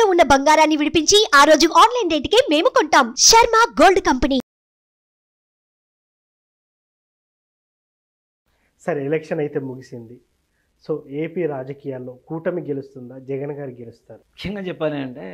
తాకట్టులో ఉన్న బంగారాన్ని విడిపించి ఆ రోజు ఆన్లైన్ రేటుకే మేము కొంటాం శర్మ గోల్డ్ కంపెనీ సరే ఎలక్షన్ అయితే ముగిసింది సో ఏపీ రాజకీయాల్లో కూటమి గెలుస్తుందా జగన్ గారు గెలుస్తారు ముఖ్యంగా చెప్పాలి అంటే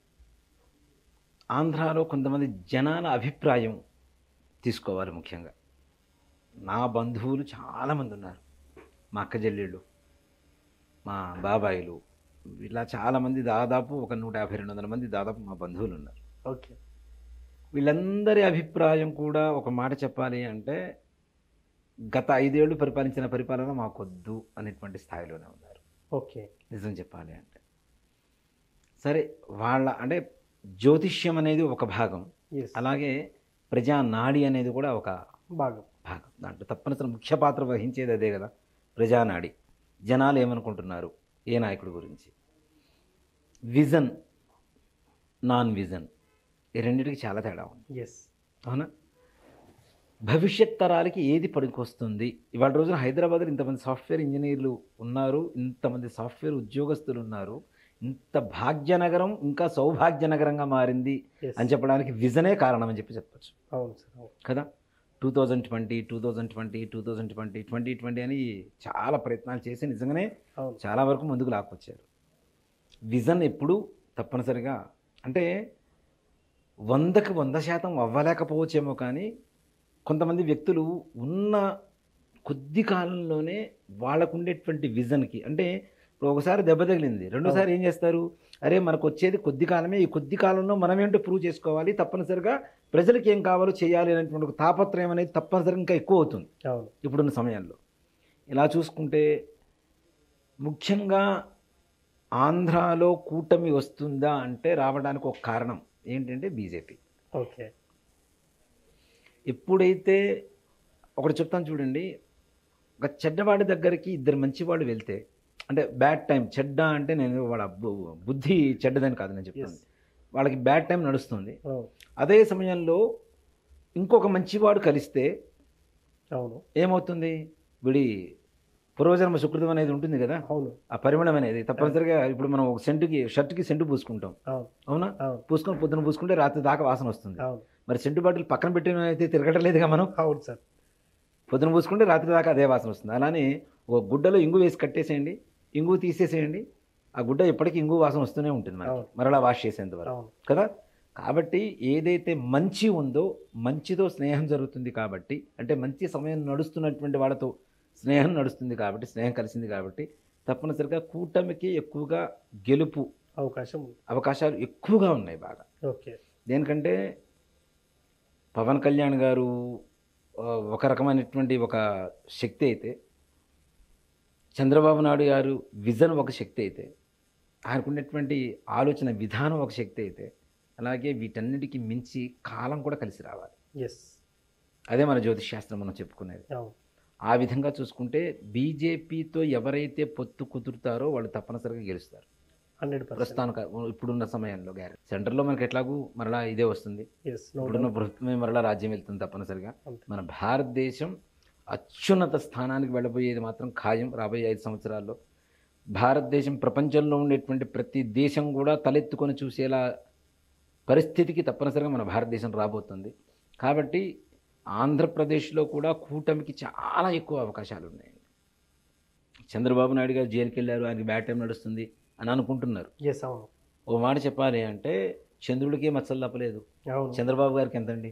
ఆంధ్రాలో కొంతమంది జనాల అభిప్రాయం తీసుకోవాలి ముఖ్యంగా నా బంధువులు చాలామంది ఉన్నారు మా అక్క చెల్లెళ్ళు మా బాబాయిలు ఇలా చాలామంది దాదాపు ఒక నూట యాభై రెండు వందల మంది దాదాపు మా బంధువులు ఉన్నారు ఓకే వీళ్ళందరి అభిప్రాయం కూడా ఒక మాట చెప్పాలి అంటే గత ఐదేళ్లు పరిపాలించిన పరిపాలన మాకొద్దు అనేటువంటి స్థాయిలోనే ఉన్నారు ఓకే నిజం చెప్పాలి అంటే సరే వాళ్ళ అంటే జ్యోతిష్యం అనేది ఒక భాగం ఎస్ అలాగే ప్రజా నాడి అనేది కూడా ఒక బాగా భాగం దాంట్లో తప్పనిసరి ముఖ్య పాత్ర వహించేది అదే కదా ప్రజానాడి జనాలు ఏమనుకుంటున్నారు ఏ నాయకుడి గురించి విజన్ నాన్ విజన్ ఈ రెండింటికి చాలా తేడా ఉంది ఎస్ అవునా భవిష్యత్ తరాలకి ఏది పనికొస్తుంది ఇవాళ రోజున హైదరాబాద్లో ఇంతమంది సాఫ్ట్వేర్ ఇంజనీర్లు ఉన్నారు ఇంతమంది సాఫ్ట్వేర్ ఉద్యోగస్తులు ఉన్నారు ఇంత భాగ్యనగరం ఇంకా సౌభాగ్యనగరంగా మారింది ఎస్ అని చెప్పడానికి విజనే కారణం అని చెప్పి చెప్పచ్చు అవును సార్ అవును కదా two thousand twenty two thousand twenty two thousand twenty twenty twenty అని చాలా ప్రయత్నాలు చేసి నిజంగానే అవును చాలా వరకు ముందుకు లాక్కొచ్చారు విజన్ ఎప్పుడు తప్పనిసరిగా అంటే వందకు వంద శాతం అవ్వలేకపోవచ్చేమో కానీ కొంతమంది వ్యక్తులు ఉన్న కొద్ది కాలంలోనే వాళ్ళకు ఉండేటువంటి విజన్కి అంటే ఇప్పుడు ఒకసారి దెబ్బ తగిలింది రెండోసారి ఏం చేస్తారు అరే మనకు వచ్చేది కొద్ది కాలమే ఈ కొద్ది కాలంలో మనం ఏంటో ప్రూవ్ చేసుకోవాలి తప్పనిసరిగా ప్రజలకు ఏం కావాలో చేయాలి అనేటువంటి ఒక తాపత్రయం అనేది తప్పనిసరిగా ఇంకా ఎక్కువ అవుతుంది అవును ఇప్పుడున్న సమయంలో ఇలా చూసుకుంటే ముఖ్యంగా ఆంధ్రాలో కూటమి వస్తుందా అంటే రావడానికి ఒక కారణం ఏంటంటే బీజేపీ ఓకే ఎప్పుడైతే ఒకటి చెప్తాను చూడండి ఒక చెడ్డవాడి దగ్గరికి ఇద్దరు మంచివాడు వెళ్తే అంటే బ్యాడ్ టైం చెడ్డ అంటే నేను వాళ్ళ బు- బుద్ధి చెడ్డదని కాదు నేను చెప్తాను ఎస్ వాళ్ళకి బ్యాడ్ టైం నడుస్తుంది అవును అదే సమయంలో ఇంకొక మంచివాడు కలిస్తే అవును ఏమవుతుంది విడి పూర్వజన్మ సుకృతం అనేది ఉంటుంది కదా అవును ఆ పరిమళం అనేది తప్పనిసరిగా ఇప్పుడు మనం ఒక సెంటుకి షర్ట్కి సెంటు పూసుకుంటాం అవును అవునా అవును పూసుకొని పొద్దున పూసుకుంటే రాత్రి దాకా వాసన వస్తుంది అవును మరి సెంటు బాటిల్ పక్కన పెట్టిన అయితే తిరగటలేదుగా మనం అవును సార్ పొద్దున పూసుకుంటే రాత్రి దాకా అదే వాసన వస్తుంది అలానే ఒక గుడ్డలో ఇంగు వేసి కట్టేసేయండి ఇంగు తీసేసేయండి ఆ గుడ్డ ఎప్పటికీ ఇంగు వాసన వస్తూనే ఉంటుంది మనకి అవును. మరలా వాష్ చేసేంత వరకు అవును కదా కాబట్టి ఏదైతే మంచి ఉందో మంచితో స్నేహం జరుగుతుంది కాబట్టి అంటే మంచి సమయం నడుస్తున్నటువంటి వాళ్ళతో స్నేహం నడుస్తుంది కాబట్టి స్నేహం కలిసింది కాబట్టి తప్పనిసరిగా కూటమికి ఎక్కువగా గెలుపు అవకాశం ఉంది అవకాశాలు ఎక్కువగా ఉన్నాయి బాగా ఓకే దేనికంటే పవన్ కళ్యాణ్ గారు ఆ, ఒక రకమైనటువంటి ఒక శక్తి అయితే చంద్రబాబు నాయుడు గారు విజన్ ఒక శక్తి అయితే ఆయనకున్నటువంటి ఆలోచన విధానం ఒక శక్తి అయితే అలాగే వీటన్నిటికీ మించి కాలం కూడా కలిసి రావాలి ఎస్ అదే మన జ్యోతిష్ శాస్త్రం మనం చెప్పుకునేది అవును ఆ విధంగా చూసుకుంటే బీజేపీతో ఎవరైతే పొత్తు కుదురుతారో వాళ్ళు తప్పనిసరిగా గెలుస్తారు హండ్రెడ్ పర్సెంట్ ప్రస్తుతానికి ఇప్పుడున్న సమయంలో గ్యారెంటీ సెంటర్లో మనకి ఎట్లాగూ మరలా ఇదే వస్తుంది ఎస్ నో ఇప్పుడున్న ప్రభుత్వమే మరలా రాజ్యం వెళ్తుంది తప్పనిసరిగా అంతే. మన భారతదేశం అత్యున్నత స్థానానికి వెళ్ళబోయేది మాత్రం ఖాయం రాబోయే ఐదు సంవత్సరాల్లో భారతదేశం ప్రపంచంలో ఉండేటువంటి ప్రతి దేశం కూడా తలెత్తుకొని చూసేలా పరిస్థితికి తప్పనిసరిగా మన భారతదేశం రాబోతుంది కాబట్టి ఆంధ్రప్రదేశ్లో కూడా కూటమికి చాలా ఎక్కువ అవకాశాలు ఉన్నాయండి చంద్రబాబు నాయుడు గారు జైలుకి వెళ్ళారు ఆయనకి బ్యాడ్ టైం నడుస్తుంది అని అనుకుంటున్నారు ఎస్ అవును ఓ మాట చెప్పాలి అంటే చంద్రుడికి మచ్చలు తప్పలేదు అవును చంద్రబాబు గారికి ఎంతండి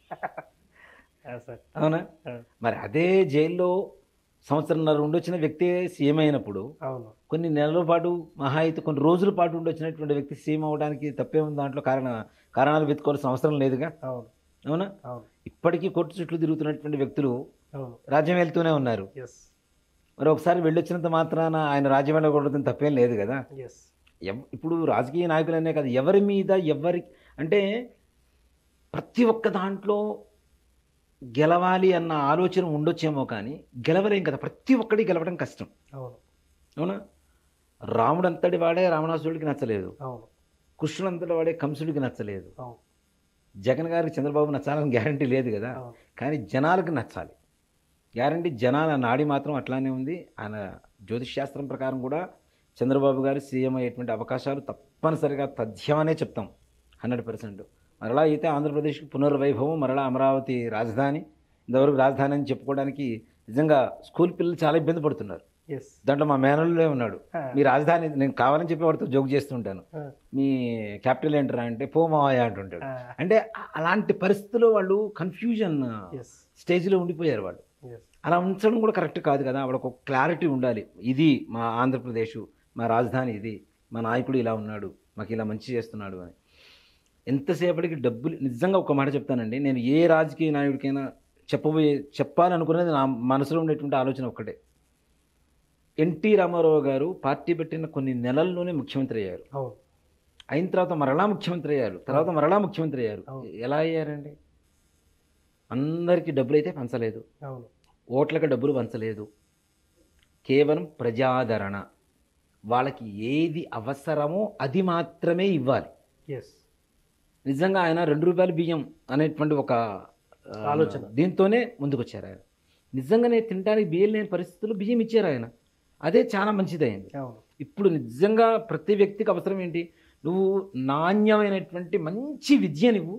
సార్ అవునా మరి అదే జైల్లో సంవత్సరంన్నర ఉండొచ్చిన వ్యక్తి సీఎం అయినప్పుడు అవును కొన్ని నెలల పాటు మహా అయితే కొన్ని రోజుల పాటు ఉండొచ్చినటువంటి వ్యక్తి సీఎం అవడానికి తప్పే ఉంది దాంట్లో కారణ కారణాలు వెతుకోవాల్సిన అవసరం లేదుగా అవును అవునా అవును ఇప్పటికీ కోర్టు చుట్టూ తిరుగుతున్నటువంటి వ్యక్తులు అవును రాజ్యం వెళ్తూనే ఉన్నారు ఎస్ మరి ఒకసారి వెళ్ళొచ్చినంత మాత్రాన ఆయన రాజ్యం వెళ్ళకూడదని తప్పేం లేదు కదా ఎస్ ఎవ్- ఇప్పుడు రాజకీయ నాయకులనే కాదు ఎవరి మీద ఎవరి అంటే ప్రతి ఒక్క దాంట్లో గెలవాలి అన్న ఆలోచన ఉండొచ్చేమో కానీ గెలవలేం కదా ప్రతి ఒక్కటి గెలవడం కష్టం అవును అవునా రాముడు అంతటి వాడే రావణాసురుడికి నచ్చలేదు అవును కృష్ణుడు అంతటి వాడే కంసుడికి నచ్చలేదు అవును జగన్ గారికి చంద్రబాబు నచ్చాలని గ్యారంటీ లేదు కదా అవును కానీ జనాలకు నచ్చాలి గ్యారంటీ జనాల నాడి మాత్రం అట్లానే ఉంది ఆయన జ్యోతిష్ శాస్త్రం ప్రకారం కూడా చంద్రబాబు గారు సీఎం అయ్యేటువంటి అవకాశాలు తప్ప తప్పనిసరిగా తథ్యమనే చెప్తాం హండ్రెడ్ పర్సెంట్ మరలా అయితే ఆంధ్రప్రదేశ్కి పునర్వైభవం మరలా అమరావతి రాజధాని ఇంతవరకు రాజధాని అని చెప్పుకోవడానికి నిజంగా స్కూల్ పిల్లలు చాలా ఇబ్బంది పడుతున్నారు ఎస్ దాంట్లో మా మేనల్లోనే ఉన్నాడు మీ రాజధాని నేను కావాలని చెప్పి వాడితో జోక్ చేస్తుంటాను మీ క్యాపిటల్ ఏంటరా అంటే పోమాయ అంటుంటాడు అంటే అ- అలాంటి పరిస్థితుల్లో వాళ్ళు కన్ఫ్యూజన్ ఎస్ స్టేజ్లో ఉండిపోయారు వాళ్ళు ఎస్ అలా ఉంచడం కూడా కరెక్ట్ కాదు కదా వాళ్ళకు ఒక క్లారిటీ ఉండాలి ఇది మా ఆంధ్రప్రదేశ్ మా రాజధాని ఇది మా నాయకుడు ఇలా ఉన్నాడు మాకు ఇలా మంచి చేస్తున్నాడు అని ఎంతసేపటికి డబ్బులు నిజంగా ఒక మాట చెప్తానండి నేను ఏ రాజకీయ నాయకుడికైనా చెప్పబోయే చెప్పాలనుకునేది నా మనసులో ఉండేటువంటి ఆలోచన ఒక్కటే ఎన్టీ రామారావు గారు పార్టీ పెట్టిన కొన్ని నెలల్లోనే ముఖ్యమంత్రి అయ్యారు అవును అయిన తర్వాత మరలా ముఖ్యమంత్రి అయ్యారు తర్వాత మరలా ముఖ్యమంత్రి అయ్యారు అవును. ఎలా అయ్యారండి అందరికీ డబ్బులు అయితే పంచలేదు అవును ఓట్లకు డబ్బులు పంచలేదు కేవలం ప్రజాదరణ వాళ్ళకి ఏది అవసరమో అది మాత్రమే ఇవ్వాలి ఎస్ నిజంగా ఆయన రెండు రూపాయల బియ్యం అనేటువంటి ఒక ఆ, ఆలోచన. దీంతోనే ముందుకొచ్చారు ఆయన నిజంగానే తినడానికి బియ్యం లేని పరిస్థితుల్లో బియ్యం ఇచ్చారు ఆయన అదే చాలా మంచిదైంది అవును ఇప్పుడు నిజంగా ప్రతి వ్యక్తికి అవసరం ఏంటి నువ్వు నాణ్యమైనటువంటి మంచి విద్య నువ్వు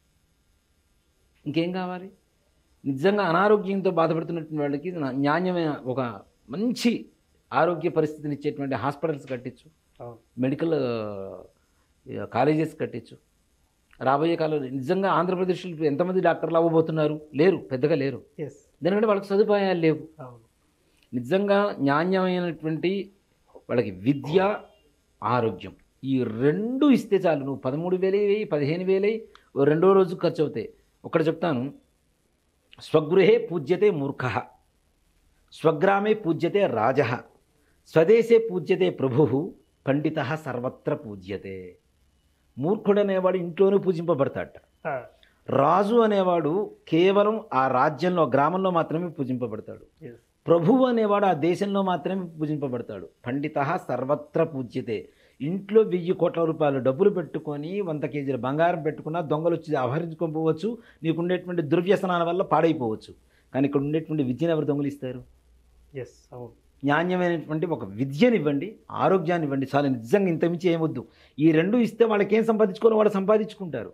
ఇంకేం కావాలి నిజంగా అనారోగ్యంతో బాధపడుతున్నటువంటి వాళ్ళకి నా- నాణ్యమైన ఒక మంచి ఆరోగ్య పరిస్థితిని ఇచ్చేటువంటి హాస్పిటల్స్ కట్టించు అవును మెడికల్ కాలేజెస్ కట్టించు రాబోయే కాలంలో నిజంగా ఆంధ్రప్రదేశ్లో ఇప్పుడు ఎంతమంది డాక్టర్లు అవ్వబోతున్నారు లేరు పెద్దగా లేరు ఎస్ ఎందుకంటే వాళ్ళకి సదుపాయాలు లేవు అవును నిజంగా నాణ్యమైనటువంటి వాళ్ళకి విద్య ఆరోగ్యం ఈ రెండు ఇస్తే చాలు నువ్వు పదమూడు వేలు వేయి పదిహేను వేలు ఓ రెండో రోజు ఖర్చు అవుతాయి ఒకటి చెప్తాను స్వగృహే పూజ్యతే మూర్ఖ స్వగ్రామే పూజ్యతే రాజ స్వదేశే పూజ్యతే ప్రభు పండిత సర్వత్ర పూజ్యతే మూర్ఖుడు అనేవాడు ఇంట్లోనే పూజింపబడతాడట ఆ, రాజు అనేవాడు కేవలం ఆ రాజ్యంలో గ్రామంలో మాత్రమే పూజింపబడతాడు ఎస్ ప్రభువు అనేవాడు ఆ దేశంలో మాత్రమే పూజింపబడతాడు పండిత సర్వత్ర పూజ్యతే ఇంట్లో వెయ్యి కోట్ల రూపాయలు డబ్బులు పెట్టుకొని వంద కేజీల బంగారం పెట్టుకున్నా దొంగలు వచ్చి అపహరించుకోపోవచ్చు నీకు ఉండేటువంటి దుర్వ్యసనాల వల్ల పాడైపోవచ్చు కానీ ఇక్కడ ఉండేటువంటి విద్యను ఎవరు దొంగలిస్తారు ఎస్ అవును నాణ్యమైనటువంటి ఒక విద్యను ఇవ్వండి ఆరోగ్యాన్ని ఇవ్వండి చాలా నిజంగా ఇంతమించి ఏమొద్దు ఈ రెండు ఇస్తే వాళ్ళకి ఏం సంపాదించుకోవాలో వాళ్ళు సంపాదించుకుంటారు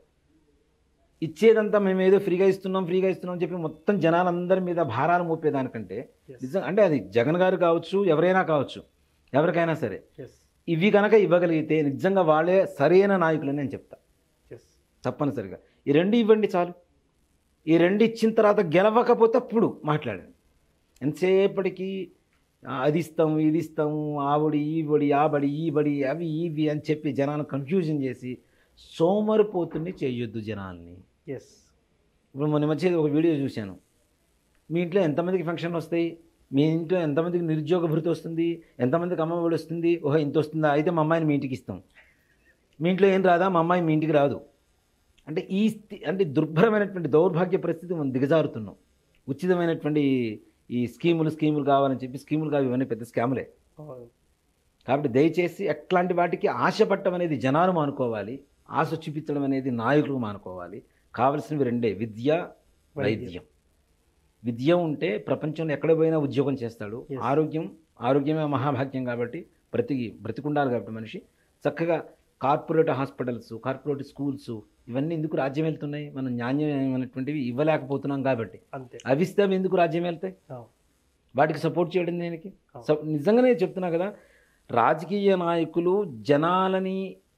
ఇచ్చేదంతా మేము ఏదో ఫ్రీగా ఇస్తున్నాం ఫ్రీగా ఇస్తున్నాం అని చెప్పి మొత్తం జనాలందరి మీద భారాలు మోపేదానికంటే Yes. నిజంగా అంటే అది జగన్ గారు కావచ్చు ఎవరైనా కావచ్చు ఎవరికైనా సరే ఎస్ ఇవి కనుక ఇవ్వగలిగితే నిజంగా వాళ్ళే సరైన నాయకులని నేను చెప్తా ఎస్ తప్పనిసరిగా ఈ రెండు ఇవ్వండి చాలు ఈ రెండు ఇచ్చిన తర్వాత గెలవకపోతే అప్పుడు మాట్లాడండి ఎంతసేపటికి ఆ, అది ఇస్తాము ఇది ఇస్తాము ఆ బడి ఈ బడి ఆ బడి ఈ బడి అవి ఇవి అని చెప్పి జనాలను కన్ఫ్యూజన్ చేసి సోమరిపోతుని చేయొద్దు జనాల్ని ఎస్ ఇప్పుడు మొన్న మధ్య ఒక వీడియో చూశాను మీ ఇంట్లో ఎంతమందికి ఫంక్షన్ వస్తాయి మీ ఇంట్లో ఎంతమందికి నిరుద్యోగ భృతి వస్తుంది ఎంతమందికి అమ్మఒడి వస్తుంది ఓహో ఇంత వస్తుందా అయితే మా అమ్మాయిని మీ ఇంటికి ఇస్తాం మీ ఇంట్లో ఏం రాదా మా అమ్మాయి మీ ఇంటికి రాదు అంటే ఈ స్థి అంటే దుర్భరమైనటువంటి దౌర్భాగ్య పరిస్థితి మనం దిగజారుతున్నాం ఉచితమైనటువంటి ఈ స్కీములు స్కీములు కావాలని చెప్పి స్కీములు కావు ఇవన్నీ పెద్ద స్కాములే అవును కాబట్టి దయచేసి అట్లాంటి వాటికి ఆశ పట్టడం అనేది జనాలు మానుకోవాలి ఆశ చూపించడం అనేది నాయకులు మానుకోవాలి కావలసినవి రెండే విద్య వైద్యం. వైద్యం విద్య ఉంటే ప్రపంచంలో ఎక్కడ పోయినా ఉద్యోగం చేస్తాడు Yes. ఆరోగ్యం ఆరోగ్యమే మహాభాగ్యం కాబట్టి బ్రతికి బ్రతికుండాలి కాబట్టి మనిషి చక్కగా కార్పొరేట్ హాస్పిటల్స్ కార్పొరేట్ స్కూల్స్ ఇవన్నీ ఎందుకు రాజ్యం వెళ్తున్నాయి మనం నాణ్యమైనటువంటివి ఇవ్వలేకపోతున్నాం కాబట్టి అంతే అవి ఇస్తే అవి ఎందుకు రాజ్యం వెళ్తాయి అవును వాటికి సపోర్ట్ చేయడం దేనికి అవును. స- నిజంగానే చెప్తున్నా కదా రాజకీయ నాయకులు జనాలని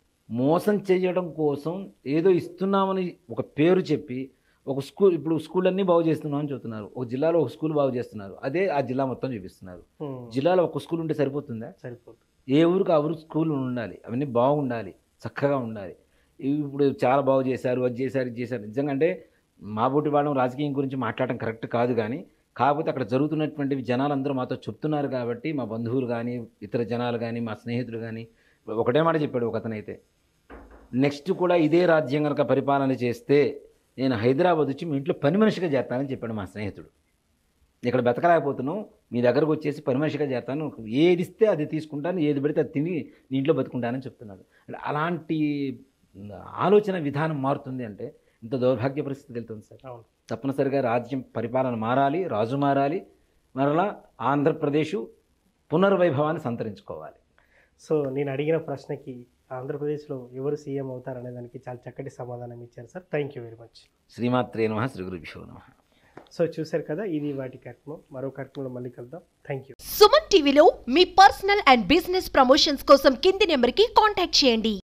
మోసం చేయడం కోసం ఏదో ఇస్తున్నామని ఒక పేరు చెప్పి ఒక స్కూల్ ఇప్పుడు స్కూల్ అన్నీ బాగు చేస్తున్నామని చెప్తున్నారు ఒక జిల్లాలో ఒక స్కూల్ బాగు చేస్తున్నారు అదే ఆ జిల్లా మొత్తం చూపిస్తున్నారు ఉమ్, జిల్లాలో ఒక స్కూల్ ఉంటే సరిపోతుందా సరిపోతుంది ఏ ఊరికి ఆ ఊరికి స్కూల్ ఉండాలి అవన్నీ బాగుండాలి చక్కగా ఉండాలి ఇప్పుడు చాలా బాగు చేశారు అది చేశారు ఇది చేశారు నిజంగా అంటే మా బోటి వాళ్ళం రాజకీయం గురించి మాట్లాడటం కరెక్ట్ కాదు కానీ కాకపోతే అక్కడ జరుగుతున్నటువంటివి జనాలందరూ మాతో చెప్తున్నారు కాబట్టి మా బంధువులు కానీ ఇతర జనాలు కానీ మా స్నేహితులు కానీ ఒకటే మాట చెప్పాడు ఒక అతనైతే నెక్స్ట్ కూడా ఇదే రాజ్యం కనుక పరిపాలన చేస్తే నేను హైదరాబాద్ వచ్చి మీ ఇంట్లో పని మనిషిగా చేస్తానని చెప్పాడు మా స్నేహితుడు ఇక్కడ బతకలేకపోతున్నావు మీ దగ్గరకు వచ్చేసి పని మనిషిగా చేస్తాను ఏది ఇస్తే అది తీసుకుంటాను ఏది పెడితే అది తిని నీ ఇంట్లో బతుకుంటానని చెప్తున్నాడు అంటే అలాంటి ఆలోచన విధానం మారుతుంది అంటే ఇంత దౌర్భాగ్య పరిస్థితి వెళ్తుంది సార్ అవును తప్పనిసరిగా రాజ్యం పరిపాలన మారాలి రాజు మారాలి మరలా ఆంధ్రప్రదేశ్ పునర్వైభవాన్ని సంతరించుకోవాలి సో నేను అడిగిన ప్రశ్నకి ఆంధ్రప్రదేశ్లో ఎవరు సీఎం అవుతారు అనే దానికి చాలా చక్కటి సమాధానం ఇచ్చారు sir thank you very much శ్రీమాత్రే నమ శ్రీ గురుభ్యో నమ సో చూశారు కదా ఇది వాటి కార్యక్రమం మరో కార్యక్రమంలో మళ్ళీ కలుద్దాం థ్యాంక్ యూ సుమన్ టీవీలో మీ పర్సనల్ అండ్ బిజినెస్ ప్రమోషన్స్ కోసం కింది నెంబర్కి కాంటాక్ట్ చేయండి